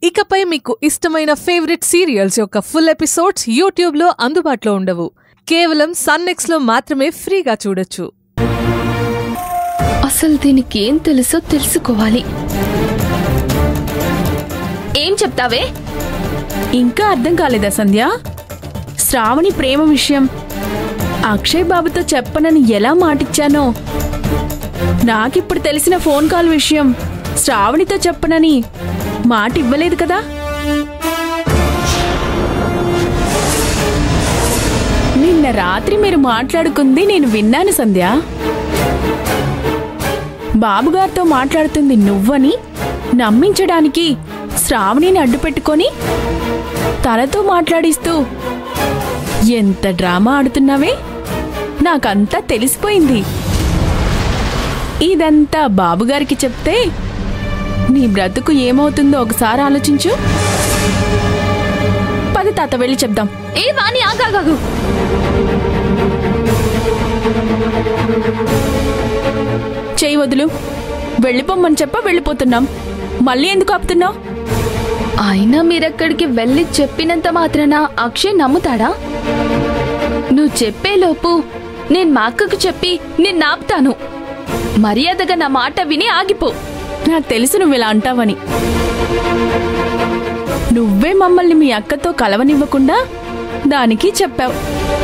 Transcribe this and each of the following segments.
ఇకపై మీకు ఇష్టమైన ఫేవరెట్ సీరియల్స్ యొక్క ఫుల్ ఎపిసోడ్స్ యూట్యూబ్లో అందుబాటులో ఉండవు కేవలం సన్నెక్స్లో మాత్రమే ఫ్రీగా చూడొచ్చు అసలు దీనికి ఏం తెలుసో తెలుసుకోవాలి ఏం చెప్తావే ఇంకా అర్థం కాలేదా సంధ్య శ్రావణి ప్రేమ విషయం అక్షయ్ బాబుతో చెప్పనని ఎలా మాటిచ్చానో నాకిప్పుడు తెలిసిన ఫోన్ కాల్ విషయం శ్రావణితో చెప్పనని మాట ఇవ్వలేదు కదా నిన్న రాత్రి మీరు మాట్లాడుకుంది నేను విన్నాను సంధ్య బాబుగారితో మాట్లాడుతుంది నువ్వని నమ్మించడానికి శ్రావణిని అడ్డుపెట్టుకొని తనతో మాట్లాడిస్తూ ఎంత డ్రామా ఆడుతున్నావే నాకంతా తెలిసిపోయింది ఇదంతా బాబుగారికి చెప్తే నీ బ్రతుకు ఏమవుతుందో ఒకసారి ఆలోచించు పది తాత వెళ్ళి చెప్దాం ఏ వాణి ఆగాగాగు చేయి వదులు వెళ్ళిపోమ్మని చెప్ప వెళ్ళిపోతున్నాం మళ్ళీ ఎందుకు ఆపుతున్నావు అయినా మీరెక్కడికి వెళ్ళి చెప్పినంత మాత్రాన అక్షయ్ నమ్ముతాడా నువ్వు చెప్పేలోపు నేను మా అక్కకు చెప్పి నేను ఆపుతాను మర్యాదగా నా మాట విని ఆగిపో నాకు తెలుసు నువ్వు ఇలా అంటావని నువ్వే మమ్మల్ని మీ అక్కతో కలవనివ్వకుండా దానికి చెప్పావు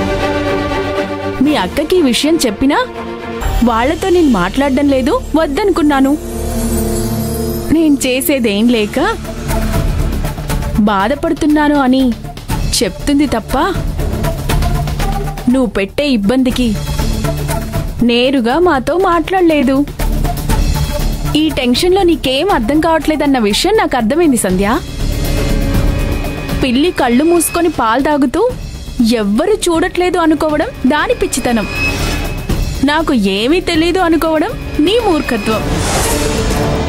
మీ అక్కకి ఈ విషయం చెప్పినా వాళ్లతో నేను మాట్లాడడం లేదు వద్దనుకున్నాను నేను చేసేదేం లేక బాధపడుతున్నాను అని చెప్తుంది తప్ప నువ్వు పెట్టే ఇబ్బందికి నేరుగా మాతో మాట్లాడలేదు ఈ టెన్షన్లో నీకేం అర్థం కావట్లేదన్న విషయం నాకు అర్థమైంది సంధ్య పిల్లి కళ్ళు మూసుకొని పాలు తాగుతూ ఎవ్వరు చూడట్లేదు అనుకోవడం దాని పిచ్చితనం నాకు ఏమీ తెలీదు అనుకోవడం నీ మూర్ఖత్వం